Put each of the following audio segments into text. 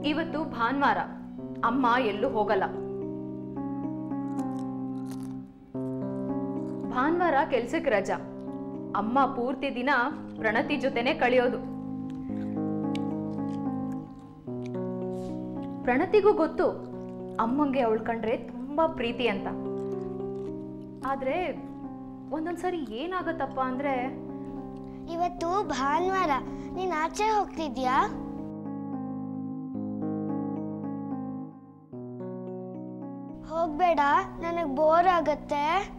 ಇವತ್ತು ಭಾನುವಾರ ಅಮ್ಮ ಎಲ್ಲೂ ಹೋಗಲ್ಲ ಭಾನುವಾರ ಕೆಲ್ಸಕ್ಕೆ ರಜಾ ಅಮ್ಮ ಪೂರ್ತಿ ದಿನ ಪ್ರಣತಿ ಜೊತೆನೆ ಕಳೆಯೋದು ಪ್ರಣತಿಗೂ ಗೊತ್ತು ಅಮ್ಮಂಗೆ ಅವಳು ಕಂಡ್ರೆ ತುಂಬಾ ಪ್ರೀತಿ ಅಂತ ಆದ್ರೆ ಒಂದೊಂದ್ಸರಿ ಏನಾಗತ್ತಪ್ಪ ಅಂದ್ರೆ ಇವತ್ತು ಭಾನುವಾರ ನೀನ್ ಆಚೆ ಹೋಗ್ತಿದ್ಯಾ ಹೋಗ್ಬೇಡ ನನಗ್ ಬೋರ್ ಆಗತ್ತೆ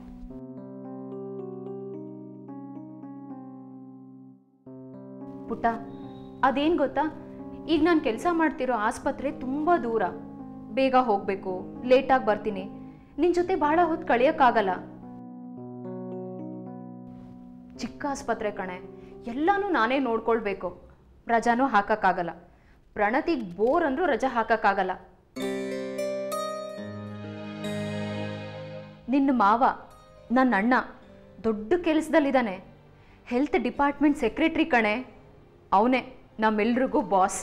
ಪುಟ್ಟ ಅದೇನ್ ಗೊತ್ತಾ ಈಗ ನಾನು ಕೆಲಸ ಮಾಡ್ತಿರೋ ಆಸ್ಪತ್ರೆ ತುಂಬಾ ದೂರ ಬೇಗ ಹೋಗ್ಬೇಕು ಲೇಟಾಗಿ ಬರ್ತೀನಿ ನಿನ್ ಜೊತೆ ಬಹಳ ಹೊತ್ತು ಕಳಿಯಕ್ಕಾಗಲ್ಲ ಚಿಕ್ಕ ಆಸ್ಪತ್ರೆ ಕಣೆ ಎಲ್ಲಾನು ನಾನೇ ನೋಡ್ಕೊಳ್ಬೇಕು ರಜಾನೂ ಹಾಕಕ್ಕಾಗಲ್ಲ ಪ್ರಣತಿಗ್ ಬೋರ್ ಅಂದ್ರೂ ರಜಾ ಹಾಕಕ್ಕಾಗಲ್ಲ ನಿನ್ನ ಮಾವ ನನ್ನ ಅಣ್ಣ ದೊಡ್ಡ ಕೆಲಸದಲ್ಲಿದ್ದಾನೆ ಹೆಲ್ತ್ ಡಿಪಾರ್ಟ್ಮೆಂಟ್ ಸೆಕ್ರೆಟ್ರಿ ಕಣೆ ಅವನೇ ನಮ್ಮೆಲ್ರಿಗೂ ಬಾಸ್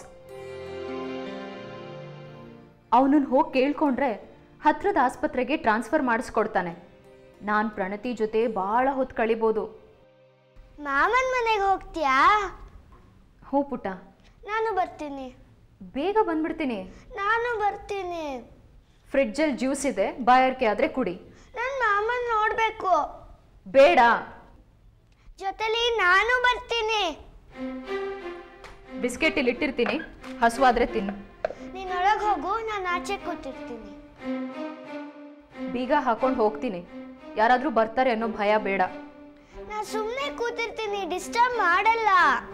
ಅವನನ್ನು ಹೋಗಿ ಕೇಳ್ಕೊಂಡ್ರೆ ಹತ್ರದ ಆಸ್ಪತ್ರೆಗೆ ಟ್ರಾನ್ಸ್ಫರ್ ಮಾಡಿಸ್ಕೊಡ್ತಾನೆ ನಾನು ಪ್ರಣತಿ ಜೊತೆ ಭಾಳ ಹೊತ್ತು ಕಳಿಬೋದು ಮಾಮನ್ ಮನೆಗೆ ಹೋಗ್ತೀಯಾ ಹ್ಞೂ ಪುಟ್ಟ ನಾನು ಬರ್ತೀನಿ ಬೇಗ ಬಂದ್ಬಿಡ್ತೀನಿ ನಾನು ಬರ್ತೀನಿ ಫ್ರಿಡ್ಜಲ್ಲಿ ಜ್ಯೂಸ್ ಇದೆ ಬಾಯಾರಿಕೆ ಆದರೆ ಕುಡಿ ನನ್ ಮಾಮನ್ ನೋಡ್ಬೇಕು ಬೇಡ ಜೊತೆಲಿ ನಾನು ಬರ್ತೀನಿ ಬಿಸ್ಕೆಟ್ ಇಲ್ಲಿ ಇಟ್ಟಿರ್ತೀನಿ ಹಸುವಾದ್ರೆ ತಿನ್ನು ನೀನ್ ಒಳಗ್ ಹೋಗು ನಾನು ಆಚೆ ಕೂತಿರ್ತೀನಿ ಬೀಗ ಹಾಕೊಂಡು ಹೋಗ್ತೀನಿ ಯಾರಾದರೂ ಬರ್ತಾರೆ ಅನ್ನೋ ಭಯ ಬೇಡ ನಾ ಸುಮ್ಮನೆ ಕೂತಿರ್ತೀನಿ ಡಿಸ್ಟರ್ಬ್ ಮಾಡಲ್ಲ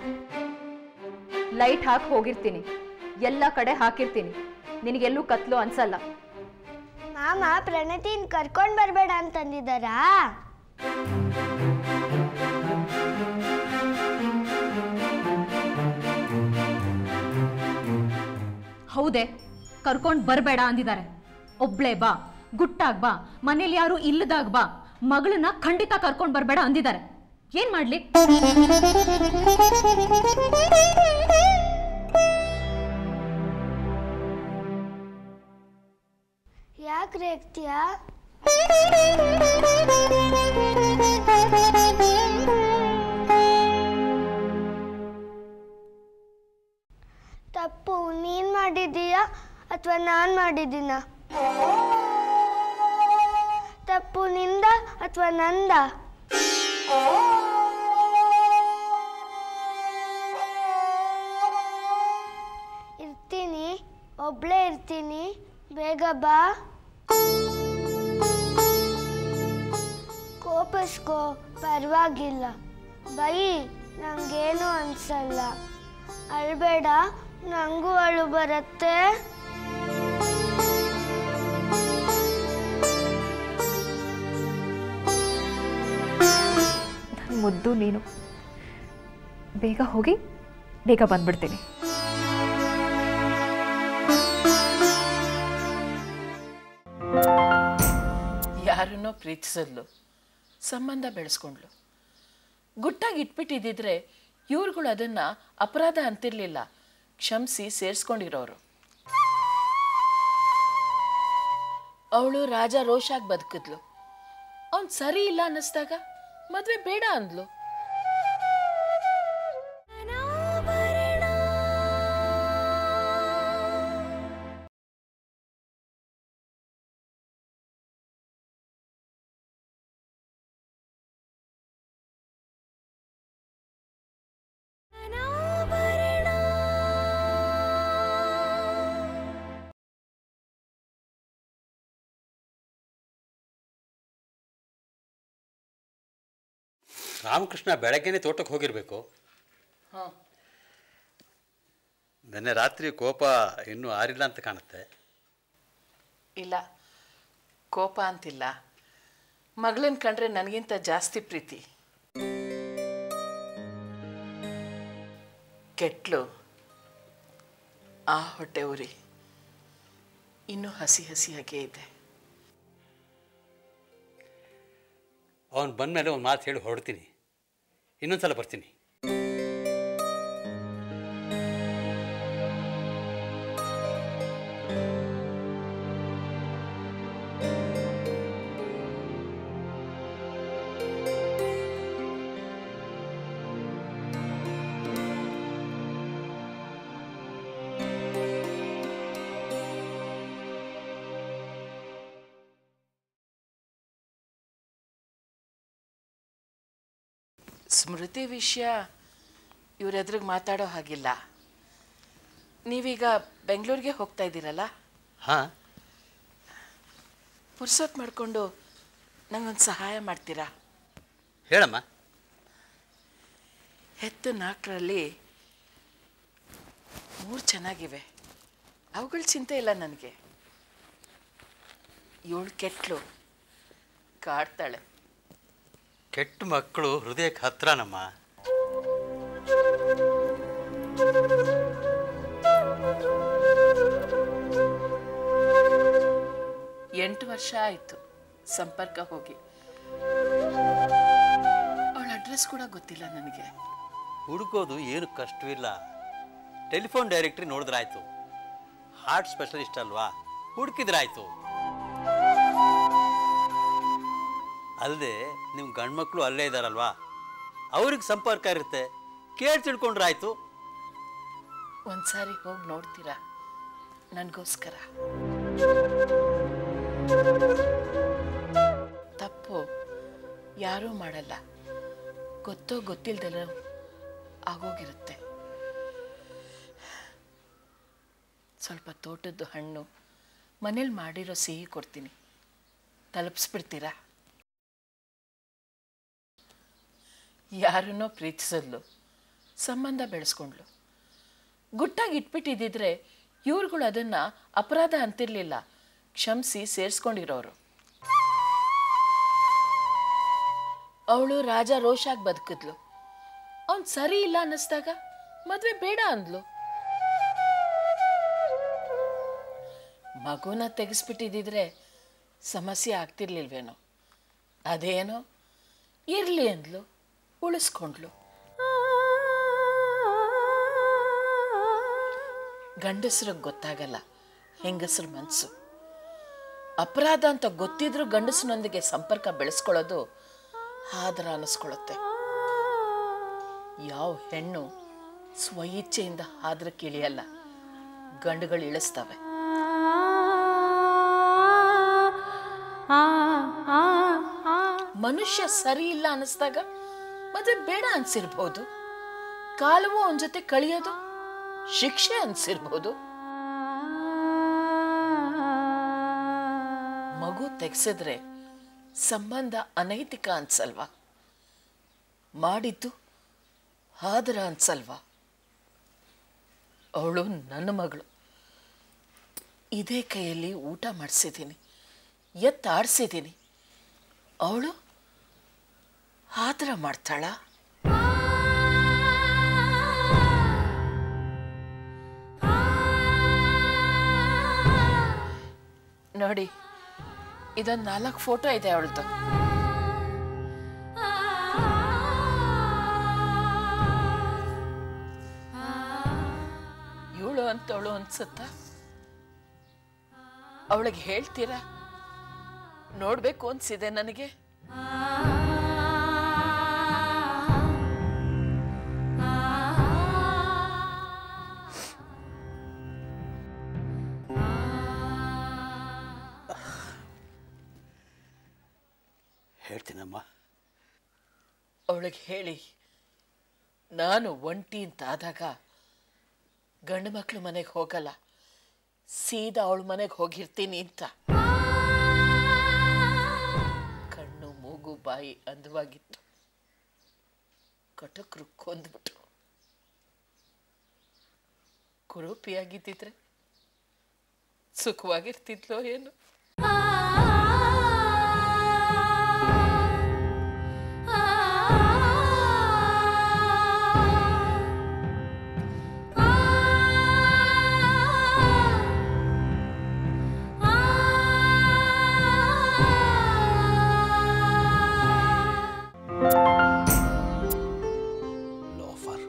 ಲೈಟ್ ಹಾಕಿ ಹೋಗಿರ್ತೀನಿ ಎಲ್ಲ ಕಡೆ ಹಾಕಿರ್ತೀನಿ ನಿನಗೆಲ್ಲೂ ಕತ್ಲು ಅನ್ಸಲ್ಲ ಮಾಮ ಪ್ರಣತಿನ್ ಕರ್ಕೊಂಡ್ ಬರ್ಬೇಡ ಅಂತಂದಿದ್ದಾರಾ ಹೌದೇ ಕರ್ಕೊಂಡು ಬರಬೇಡ ಅಂದಿದ್ದಾರೆ ಒಬ್ಳೆ ಬಾ ಗುಟ್ಟಾಗ್ ಬಾ ಮನೇಲಿ ಯಾರು ಇಲ್ಲದಾಗ ಬಾ ಮಗಳನ್ನ ಖಂಡಿತ ಕರ್ಕೊಂಡು ಬರಬೇಡ ಅಂದಿದ್ದಾರೆ ಏನ್ ಮಾಡ್ಲಿ ಯಾಕೆ ರೇಗ್ತೀಯಾ ತಪ್ಪು ನೀನ್ ಮಾಡಿದೀಯಾ ಅಥವಾ ನಾನ್ ಮಾಡಿದ್ದೀನ ತಪ್ಪು ನಿಂದ ಅಥವಾ ನಂದ ಇರ್ತೀನಿ ಒಬ್ಳೇ ಇರ್ತೀನಿ ಬೇಗ ಬಾ ಕೋಪಿಸ್ಕೋ ಪರವಾಗಿಲ್ಲ ಬೈ ನಂಗೇನು ಅನ್ಸಲ್ಲ ಅಳ್ಬೇಡ ನಂಗೂ ಅಳು ಬರುತ್ತೆ ನನ್ನ ಮುದ್ದು ನೀನು ಬೇಗ ಹೋಗಿ ಬೇಗ ಬಂದ್ಬಿಡ್ತೀನಿ ಯಾರನ್ನೋ ಪ್ರೀತಿಸಿದ್ಲು ಸಂಬಂಧ ಬೆಳೆಸ್ಕೊಂಡ್ಲು ಗುಟ್ಟಾಗಿ ಇಟ್ಬಿಟ್ಟಿದ್ದಿದ್ರೆ ಇವ್ರುಗಳು ಅದನ್ನ ಅಪರಾಧ ಅಂತಿರ್ಲಿಲ್ಲ ಕ್ಷಮಿಸಿ ಸೇರಿಸ್ಕೊಂಡಿರೋರು ಅವಳು ರಾಜ ರೋಷಾಗಿ ಬದುಕಿದ್ಲು ಅವನ್ ಸರಿ ಇಲ್ಲ ಅನ್ನಿಸ್ದಾಗ ಮದ್ವೆ ಬೇಡ ಅಂದ್ಲು ರಾಮಕೃಷ್ಣ ಬೆಳಗ್ಗೆನೇ ತೋಟಕ್ಕೆ ಹೋಗಿರಬೇಕು ಹಾಂ ನಿನ್ನೆ ರಾತ್ರಿ ಕೋಪ ಇನ್ನೂ ಆರಿಲ್ಲ ಅಂತ ಕಾಣುತ್ತೆ ಇಲ್ಲ ಕೋಪ ಅಂತಿಲ್ಲ ಮಗಳನ್ನ ಕಂಡ್ರೆ ನನಗಿಂತ ಜಾಸ್ತಿ ಪ್ರೀತಿ ಕೆಟ್ಲು ಆ ಹೊಟ್ಟೆ ಉರಿ ಇನ್ನೂ ಹಸಿ ಹಸಿಯಾಗೇ ಇದೆ ಅವನು ಬಂದಮೇಲೆ ಒಂದು ಮಾತು ಹೇಳಿ ಹೊರಡ್ತೀನಿ ಇನ್ನೊಂದ್ಸಲ ಬರ್ತೀನಿ ಸ್ಮೃತಿ ವಿಷಯ ಇವ್ರ ಎದುರಿಗೆ ಮಾತಾಡೋ ಹಾಗಿಲ್ಲ ನೀವೀಗ ಬೆಂಗಳೂರಿಗೆ ಹೋಗ್ತಾ ಇದ್ದೀರಲ್ಲ ಹಾಂ ಪುರ್ಸೊತ್ ಮಾಡಿಕೊಂಡು ನಂಗೊಂದು ಸಹಾಯ ಮಾಡ್ತೀರಾ ಹೇಳಮ್ಮ ಹೆತ್ತು ನಾಲ್ಕರಲ್ಲಿ ಮೂರು ಚೆನ್ನಾಗಿವೆ ಅವುಗಳ ಚಿಂತೆ ಇಲ್ಲ ನನಗೆ ಏಳು ಕೆಟ್ಲು ಕಾಡ್ತಾಳೆ ಕೆಟ್ಟ ಮಕ್ಕಳು ಹೃದಯಕ್ಕೆ ಹತ್ರನಮ್ಮ ಎಂಟು ವರ್ಷ ಆಯಿತು ಸಂಪರ್ಕ ಹೋಗಿ ಅವಳ ಅಡ್ರೆಸ್ ಕೂಡ ಗೊತ್ತಿಲ್ಲ ನನಗೆ ಹುಡುಕೋದು ಏನು ಕಷ್ಟವಿಲ್ಲ ಟೆಲಿಫೋನ್ ಡೈರೆಕ್ಟ್ರಿ ನೋಡಿದ್ರಾಯ್ತು ಹಾರ್ಟ್ ಸ್ಪೆಷಲಿಸ್ಟ್ ಅಲ್ವಾ ಹುಡುಕಿದ್ರಾಯ್ತು ಅಲ್ಲದೆ ನಿಮ್ಮ ಗಂಡ್ಮಕ್ಳು ಅಲ್ಲೇ ಇದ್ದಾರಲ್ವಾ ಅವ್ರಿಗೆ ಸಂಪರ್ಕ ಇರುತ್ತೆ ಕೇಳಿ ತಿಳ್ಕೊಂಡ್ರಾಯ್ತು ಒಂದ್ಸಾರಿ ಹೋಗಿ ನೋಡ್ತೀರಾ ನನಗೋಸ್ಕರ ತಪ್ಪು ಯಾರೂ ಮಾಡಲ್ಲ ಗೊತ್ತೋ ಗೊತ್ತಿಲ್ದಲ್ಲ ಆಗೋಗಿರುತ್ತೆ ಸ್ವಲ್ಪ ತೋಟದ್ದು ಹಣ್ಣು ಮನೇಲಿ ಮಾಡಿರೋ ಸಿಹಿ ಕೊಡ್ತೀನಿ ತಲುಪಿಸ್ಬಿಡ್ತೀರಾ ಯಾರನ್ನೋ ಪ್ರೀತಿಸಿದ್ಲು ಸಂಬಂಧ ಬೆಳೆಸ್ಕೊಂಡ್ಲು ಗುಟ್ಟಾಗಿ ಇಟ್ಬಿಟ್ಟಿದ್ದಿದ್ರೆ ಇವ್ರುಗಳು ಅದನ್ನ ಅಪರಾಧ ಅಂತಿರ್ಲಿಲ್ಲ ಕ್ಷಮಿಸಿ ಸೇರಿಸ್ಕೊಂಡಿರೋರು ಅವಳು ರಾಜ ರೋಷಾಗಿ ಬದುಕಿದ್ಲು ಅವನ್ ಸರಿ ಇಲ್ಲ ಅನ್ನಿಸ್ದಾಗ ಮದ್ವೆ ಬೇಡ ಅಂದ್ಲು ಮಗುನ ತೆಗೆಸ್ಬಿಟ್ಟಿದ್ದಿದ್ರೆ ಸಮಸ್ಯೆ ಆಗ್ತಿರ್ಲಿಲ್ವೇನೋ ಅದೇನೋ ಇರ್ಲಿ ಅಂದ್ಲು ಉಳಿಸ್ಕೊಂಡ್ಲು ಗಂಡಸ್ರಿಗೆ ಗೊತ್ತಾಗಲ್ಲ ಹೆಂಗಸ್ರ ಮನಸ್ಸು ಅಪರಾಧ ಅಂತ ಗೊತ್ತಿದ್ರೂ ಗಂಡಸನೊಂದಿಗೆ ಸಂಪರ್ಕ ಬೆಳೆಸ್ಕೊಳ್ಳೋದು ಆದರ ಅನ್ನಿಸ್ಕೊಳ್ಳುತ್ತೆ ಯಾವ ಹೆಣ್ಣು ಸ್ವಇಚ್ಛೆಯಿಂದ ಆದ್ರಕ್ಕೆ ಇಳಿಯಲ್ಲ ಗಂಡುಗಳು ಇಳಿಸ್ತವೆ ಮನುಷ್ಯ ಸರಿ ಇಲ್ಲ ಅನ್ನಿಸ್ದಾಗ ಮತ್ತೆ ಬೇಡ ಅನ್ಸಿರ್ಬೋದು ಕಾಲವೂ ಅವನ ಜೊತೆ ಕಳಿಯೋದು ಶಿಕ್ಷೆ ಅನ್ಸಿರ್ಬೋದು ಮಗು ತೆಗ್ಸಿದ್ರೆ ಸಂಬಂಧ ಅನೈತಿಕ ಅನ್ಸಲ್ವಾ ಮಾಡಿದ್ದು ಆದರ ಅನ್ಸಲ್ವಾ ಅವಳು ನನ್ನ ಮಗಳು ಇದೇ ಕೈಯಲ್ಲಿ ಊಟ ಮಾಡಿಸಿದ್ದೀನಿ ಎತ್ತಾಡಿಸಿದ್ದೀನಿ ಅವಳು ಆದರ ಮಾಡ್ತಾಳ ನೋಡಿ ಇದೊಂದು ನಾಲ್ಕು ಫೋಟೋ ಇದೆ ಅವಳದು ಇವಳು ಅಂತವಳು ಅನ್ಸುತ್ತ ಅವಳಿಗೆ ಹೇಳ್ತೀರಾ ನೋಡ್ಬೇಕು ಅನ್ಸಿದೆ ನನಗೆ ಹೇಳ್ತೀನಮ್ಮ ಅವಳಿಗೆ ಹೇಳಿ ನಾನು ಒಂಟಿ ಅಂತ ಆದಾಗ ಗಂಡು ಮಕ್ಕಳು ಮನೆಗೆ ಹೋಗಲ್ಲ ಸೀದಾ ಅವಳ ಮನೆಗೆ ಹೋಗಿರ್ತೀನಿ ಅಂತ ಕಣ್ಣು ಮೂಗು ಬಾಯಿ ಅಂದವಾಗಿತ್ತು ಕಟಕ್ರು ಕೊಂದ್ಬಿಟ್ರು ಕುರೂಪಿಯಾಗಿದ್ದಿದ್ರೆ ಸುಖವಾಗಿರ್ತಿದ್ಲೋ ಏನು ಲೋಫರ್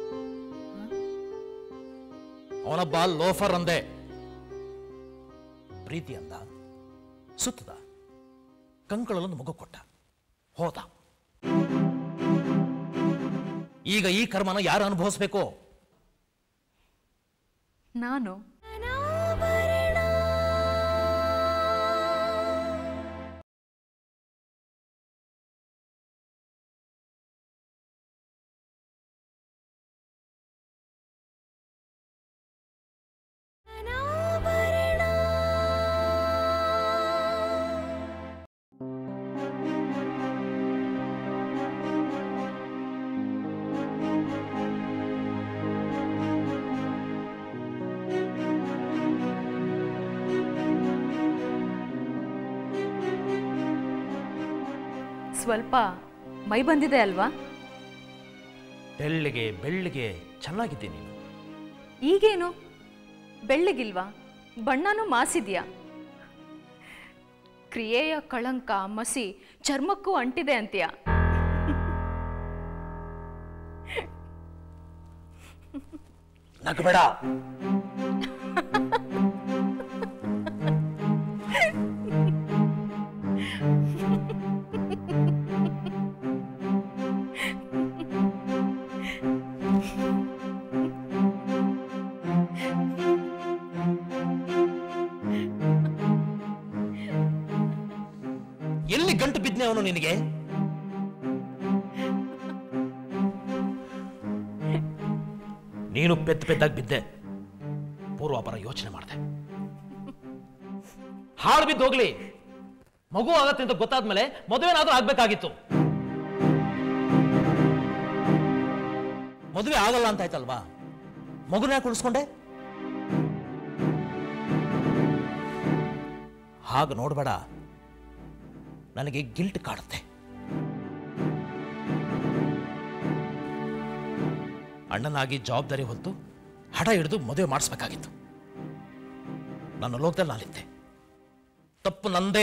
ಅವನೊಬ್ಬ ಲೋಫರ್ ಅಂದೆ ಪ್ರೀತಿ ಅಂದ ಸುತ್ತದ ಕಂಕಳಲ್ಲೊಂದು ಮಗು ಕೊಟ್ಟ ಹೋದ ಈಗ ಈ ಕರ್ಮನ ಯಾರು ಅನುಭವಿಸ್ಬೇಕು ನಾನು ಸ್ವಲ್ಪ ಮೈ ಬಂದಿದೆ ಅಲ್ವಾ ತೆಳ್ಳಿಗೆ ಬೆಳ್ಳಿಗೆ ಚೆನ್ನಾಗಿದ್ದೆ ನೀನು ಈಗೇನು ಬೆಳ್ಳಗಿಲ್ವಾ ಬಣ್ಣನೂ ಮಾಸಿದ್ಯಾ ಕ್ರಿಯೆಯ ಕಳಂಕ ಮಸಿ ಚರ್ಮಕ್ಕೂ ಅಂಟಿದೆ ಅಂತೀಯ ನಗಬೇಡ ಎಲ್ಲಿ ಗಂಟು ಬಿದ್ನೆ ಅವನು ನಿನಗೆ ನೀನು ಪೆದ್ದು ಪೆದ್ದಾಗಿ ಬಿದ್ದೆ ಪೂರ್ವಾಪರ ಯೋಚನೆ ಮಾಡಿದೆ ಹಾಳು ಬಿದ್ದು ಹೋಗ್ಲಿ ಮಗು ಆಗತ್ತೆ ಅಂತ ಗೊತ್ತಾದ್ಮೇಲೆ ಮದುವೆನಾದ್ರೂ ಆಗ್ಬೇಕಾಗಿತ್ತು ಮದುವೆ ಆಗಲ್ಲ ಅಂತ ಆಯ್ತಲ್ವಾ ಮಗುನ ಯಾಕೆ ಉಳಿಸ್ಕೊಂಡೆ ಹಾಗೆ ನೋಡ್ಬೇಡ ನನಗೆ ಗಿಲ್ಟ್ ಕಾಡುತ್ತೆ ಅಣ್ಣನಾಗಿ ಜವಾಬ್ದಾರಿ ಹೊತ್ತು ಹಠ ಹಿಡಿದು ಮದುವೆ ಮಾಡಿಸ್ಬೇಕಾಗಿತ್ತು ನನ್ನ ಲೋಕದಲ್ಲಿ ನಾನಿದ್ದೆ ತಪ್ಪು ನಂದೇ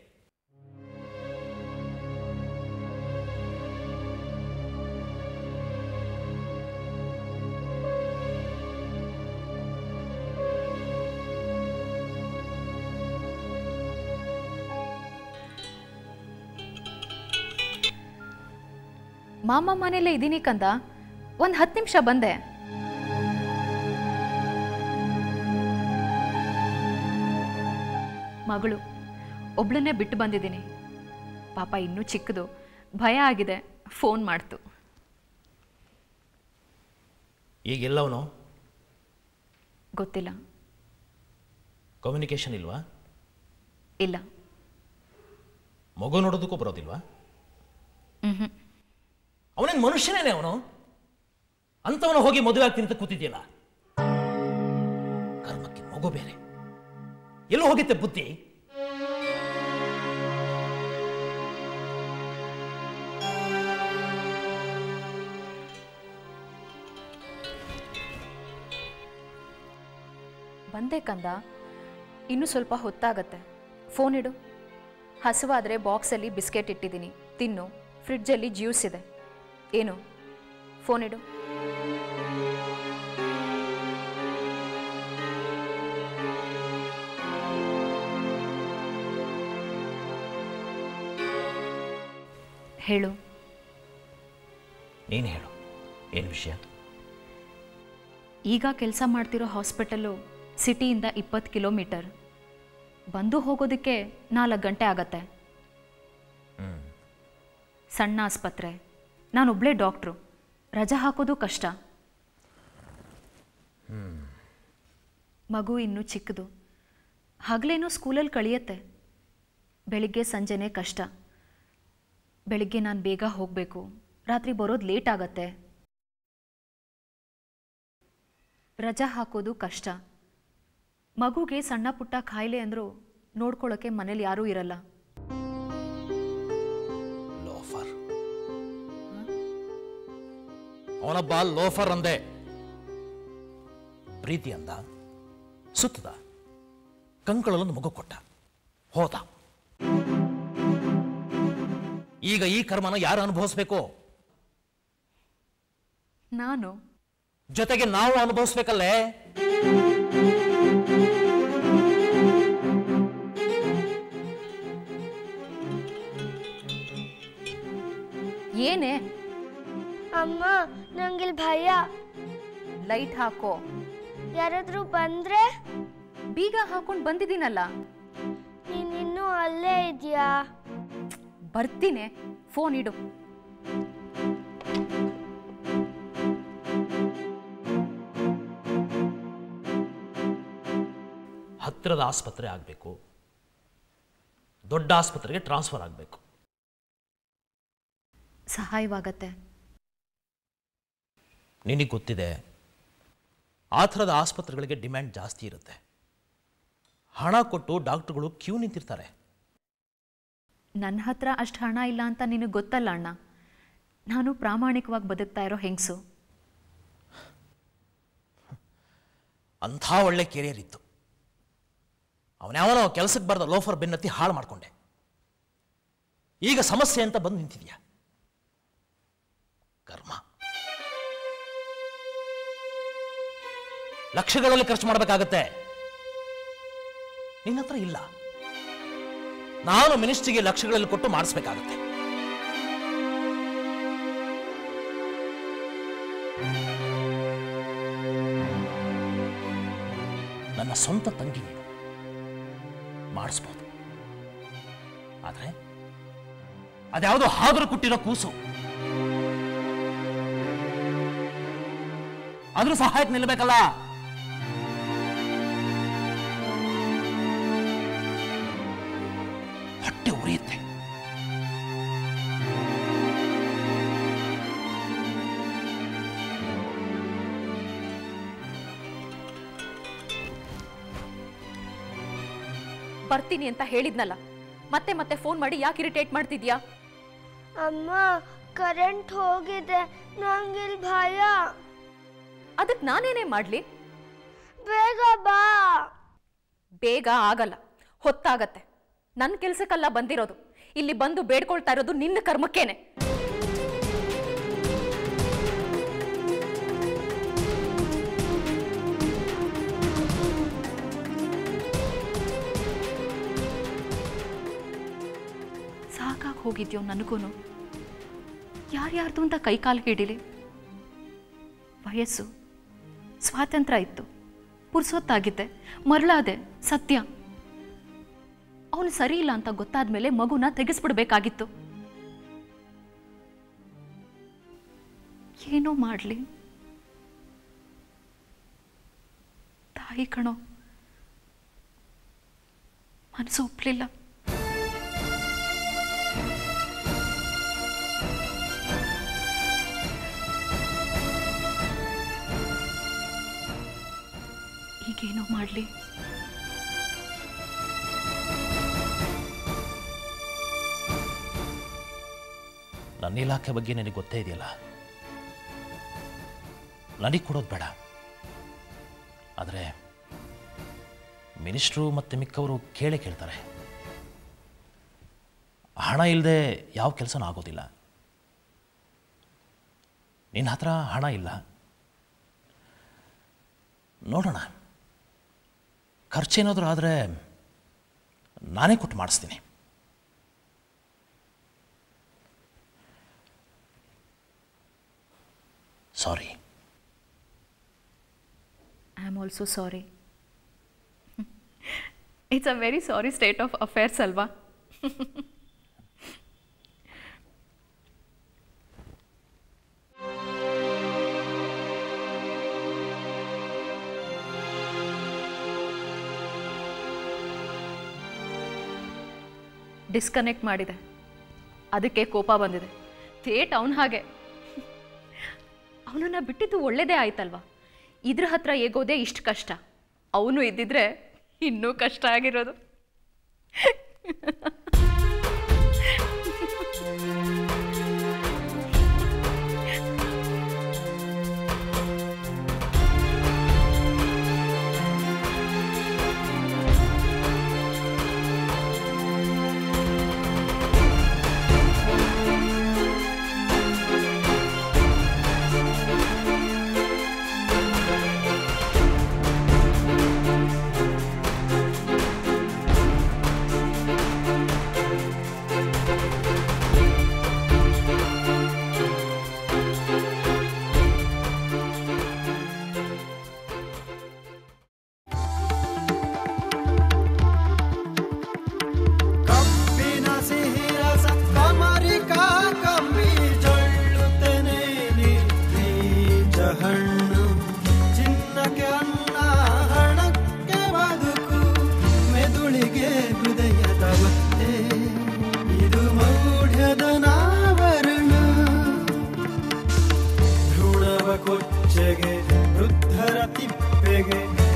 ಮಾಮ ಮನೇಲೇ ಇದ್ದೀನಿ ಕಂದ ಒಂದು ಹತ್ತು ನಿಮಿಷ ಬಂದೆ ಮಗಳು ಒಬ್ಳನ್ನೇ ಬಿಟ್ಟು ಬಂದಿದ್ದೀನಿ ಪಾಪ ಇನ್ನೂ ಚಿಕ್ಕದು ಭಯ ಆಗಿದೆ ಫೋನ್ ಮಾಡ್ತು ಈಗ ಎಲ್ಲವನು ಗೊತ್ತಿಲ್ಲ ಕಮ್ಯುನಿಕೇಶನ್ ಇಲ್ವಾ ಇಲ್ಲ ಮಗು ನೋಡೋದಕ್ಕೂ ಬರೋದಿಲ್ವಾ ಮ್ಹೂ. ಅವನೇನು ಮನುಷ್ಯನೇನೆ ಅವನು ಅಂಥವನು ಹೋಗಿ ಮದುವೆ ಆಗ್ತೀನಿ ಅಂತ ಕೂತಿದ್ಯಲ್ಲ ಕರ್ಮಕ್ಕೆ ಮಗು ಬೇರೆ ಎಲ್ಲೋ ಹೋಗಿತ್ತೆ ಬುದ್ಧಿ ಬಂದೆ ಕಂದ ಇನ್ನೂ ಸ್ವಲ್ಪ ಹೊತ್ತಾಗತ್ತೆ ಫೋನ್ ಇಡು ಹಸುವಾದರೆ ಬಾಕ್ಸಲ್ಲಿ ಬಿಸ್ಕೆಟ್ ಇಟ್ಟಿದ್ದೀನಿ ತಿನ್ನು ಫ್ರಿಡ್ಜಲ್ಲಿ ಜ್ಯೂಸ್ ಇದೆ ಏನು ಫೋನ್ ಇಡು ಹೇಳು ನೀನು ಹೇಳು ಏನು ವಿಷಯ ಈಗ ಕೆಲಸ ಮಾಡ್ತಿರೋ ಹಾಸ್ಪಿಟಲ್ಲು ಸಿಟಿಯಿಂದ ಇಪ್ಪತ್ತು ಕಿಲೋಮೀಟರ್ ಬಂದು ಹೋಗೋದಕ್ಕೆ ನಾಲ್ಕು ಗಂಟೆ ಆಗತ್ತೆ ಸಣ್ಣ ಆಸ್ಪತ್ರೆ ನಾನೊಬ್ಳೇ ಡಾಕ್ಟ್ರು ರಜಾ ಹಾಕೋದು ಕಷ್ಟ ಮಗು ಇನ್ನೂ ಚಿಕ್ಕದು ಹಗಲೇನೋ ಸ್ಕೂಲಲ್ಲಿ ಕಳಿಯತ್ತೆ ಬೆಳಿಗ್ಗೆ ಸಂಜೆನೇ ಕಷ್ಟ ಬೆಳಿಗ್ಗೆ ನಾನು ಬೇಗ ಹೋಗಬೇಕು ರಾತ್ರಿ ಬರೋದು ಲೇಟ್ ಆಗತ್ತೆ ರಜಾ ಹಾಕೋದು ಕಷ್ಟ ಮಗುಗೆ ಸಣ್ಣ ಪುಟ್ಟ ಕಾಯಿಲೆ ಅಂದರೂ ನೋಡ್ಕೊಳ್ಳೋಕೆ ಮನೇಲಿ ಯಾರೂ ಇರಲ್ಲ ಲೋಫರ್ ಅವನೊಬ್ಬ ಲೋಫರ್ ಅಂದೆ ಪ್ರೀತಿ ಅಂದ ಸುತ್ತದ ಕಂಕಳಲ್ಲೊಂದು ಮಗು ಕೊಟ್ಟ ಹೋದ ಈಗ ಈ ಕರ್ಮನ ಯಾರು ಅನುಭವಿಸ್ಬೇಕು ನಾನು ಜೊತೆಗೆ ನಾವು ಅನುಭವಿಸ್ಬೇಕಲ್ಲೇ ಏನೇ ಅಮ್ಮ ನಂಗಿಲ್ ಭಯ ಲೈಟ್ ಹಾಕೋ ಯಾರಾದ್ರೂ ಬಂದ್ರೆ ಬೀಗ ಹಾಕೊಂಡು ಬಂದಿದ್ದೀನಲ್ಲ ನೀನ್ ಇನ್ನೂ ಅಲ್ಲೇ ಇದೆಯಾ ಬರ್ತೀನಿ ಫೋನ್ ಇಡು ಹತ್ತಿರದ ಆಸ್ಪತ್ರೆ ಆಗಬೇಕು ದೊಡ್ಡ ಆಸ್ಪತ್ರೆಗೆ ಟ್ರಾನ್ಸ್ಫರ್ ಆಗಬೇಕು ಸಹಾಯವಾಗತ್ತೆ ನಿನಗೆ ಗೊತ್ತಿದೆ ಆ ಥರದ ಆಸ್ಪತ್ರೆಗಳಿಗೆ ಡಿಮ್ಯಾಂಡ್ ಜಾಸ್ತಿ ಇರುತ್ತೆ ಹಣ ಕೊಟ್ಟು ಡಾಕ್ಟ್ರುಗಳು ಕ್ಯೂ ನಿಂತಿರ್ತಾರೆ ನನ್ನ ಹತ್ರ ಅಷ್ಟು ಹಣ ಇಲ್ಲ ಅಂತ ನಿನಗೆ ಗೊತ್ತಲ್ಲ ಅಣ್ಣ ನಾನು ಪ್ರಾಮಾಣಿಕವಾಗಿ ಬದುಕ್ತಾ ಇರೋ ಹೆಂಗಸು ಅಂಥ ಒಳ್ಳೆ ಕೆರಿಯರ್ ಇತ್ತು ಅವನ್ಯಾವನೋ ಕೆಲಸಕ್ಕೆ ಬರೆದ ಲೋಫರ್ ಬೆನ್ನತ್ತಿ ಹಾಳು ಮಾಡಿಕೊಂಡೆ ಈಗ ಸಮಸ್ಯೆ ಅಂತ ಬಂದು ನಿಂತಿದ್ಯಾ ಕರ್ಮ ಲಕ್ಷಗಳಲ್ಲಿ ಖರ್ಚು ಮಾಡಬೇಕಾಗತ್ತೆ ನಿನ್ನ ಹತ್ರ ಇಲ್ಲ ನಾನು ಮಿನಿಸ್ಟ್ರಿಗೆ ಲಕ್ಷಗಳಲ್ಲಿ ಕೊಟ್ಟು ಮಾಡಿಸ್ಬೇಕಾಗತ್ತೆ ನನ್ನ ಸ್ವಂತ ತಂಗಿ ನೀನು ಮಾಡಿಸ್ಬೋದು ಆದರೆ ಅದ್ಯಾವುದೋ ಹಾದರು ಕೊಟ್ಟಿರೋ ಕೂಸು ಅದ್ರ ಸಹಾಯಕ್ಕೆ ನಿಲ್ಲಬೇಕಲ್ಲ ಹೊಟ್ಟೆ ಉರಿಯುತ್ತೆ ಬರ್ತೀನಿ ಅಂತ ಹೇಳಿದ್ನಲ್ಲ ಮತ್ತೆ ಮತ್ತೆ ಫೋನ್ ಮಾಡಿ ಯಾಕೆ ಇರಿಟೇಟ್ ಮಾಡ್ತಿದ್ಯಾ ಅಮ್ಮ ಕರೆಂಟ್ ಹೋಗಿದೆ ನಂಗಿಲ್ ಭಯ ಅದಕ್ಕೆ ನಾನೇನೇ ಮಾಡಲಿ ಬೇಗ ಬಾ ಬೇಗ ಆಗಲ್ಲ ಹೊತ್ತಾಗತ್ತೆ ನನ್ನ ಕೆಲ್ಸಕ್ಕಲ್ಲ ಬಂದಿರೋದು ಇಲ್ಲಿ ಬಂದು ಬೇಡ್ಕೊಳ್ತಾ ಇರೋದು ನಿನ್ನ ಕರ್ಮಕ್ಕೇನೆ ಸಾಕಾಗಿ ಹೋಗಿದ್ಯೋ ನನಗೂ ಯಾರ್ಯಾರ್ದು ಅಂತ ಕೈಕಾಲು ಹಿಡಿಲಿ ವಯಸ್ಸು ಸ್ವಾತಂತ್ರ್ಯ ಇತ್ತು ಪುರ್ಸೊತ್ತಾಗಿದ್ದೆ ಮರಳಾದೆ ಸತ್ಯ ಅವನು ಸರಿ ಇಲ್ಲ ಅಂತ ಗೊತ್ತಾದ್ಮೇಲೆ ಮಗುನ ತೆಗೆಸ್ಬಿಡ್ಬೇಕಾಗಿತ್ತು ಏನೋ ಮಾಡಲಿ ತಾಯಿ ಕಣೋ ಮನಸ್ಸು ಒಪ್ಲಿಲ್ಲ ಈಗೇನೋ ಮಾಡಲಿ ನನ್ನ ಇಲಾಖೆ ಬಗ್ಗೆ ನಿನಗೆ ಗೊತ್ತೇ ಇದೆಯಲ್ಲ ನನಗೆ ಕೊಡೋದು ಬೇಡ ಆದರೆ ಮಿನಿಸ್ಟ್ರು ಮತ್ತು ಮಿಕ್ಕವರು ಕೇಳೇ ಕೇಳ್ತಾರೆ ಹಣ ಇಲ್ಲದೆ ಯಾವ ಕೆಲಸನೂ ಆಗೋದಿಲ್ಲ ನಿನ್ನ ಹತ್ರ ಹಣ ಇಲ್ಲ ನೋಡೋಣ ಖರ್ಚೇನಾದರೂ ಆದರೆ ನಾನೇ ಕೊಟ್ಟು ಮಾಡಿಸ್ತೀನಿ sorry I am also sorry it's a very sorry state of affairs ಅಲ್ವಾ ಡಿಸ್ಕನೆಕ್ಟ್ ಮಾಡಿದೆ ಅದಕ್ಕೆ ಕೋಪ ಬಂದಿದೆ ಥೇಟ್ ಅವನ ಹಾಗೆ ಅವನನ್ನ ಬಿಟ್ಟಿದ್ದು ಒಳ್ಳೇದೇ ಆಯ್ತಲ್ವಾ ಇದ್ರ ಹತ್ರ ಹೇಗೋದೇ ಇಷ್ಟು ಕಷ್ಟ ಅವನು ಇದ್ದಿದ್ರೆ ಇನ್ನೂ ಕಷ್ಟ ಆಗಿರೋದು ಕಬ್ಬಿನ ಸಿಹಿರಸ ಕಮರಿಕಾ ಕಂಬಿ ಜೊಳ್ಳುತ್ತನೆ ನೀಚ ಹಣ್ಣು ಚಿನ್ನಕ್ಕೆ ಅನ್ನ ಹಣಕ್ಕೆ ಬದುಕು ಮೆದುಳಿಗೆ ಹೃದಯದ ಒತ್ತೆ ಇದು ಮೌಢ್ಯದ ನಾವರಣ ಋಣವ ಕೊಚ್ಚೆಗೆ ವೃದ್ಧರ ತಿಪ್ಪೆಗೆ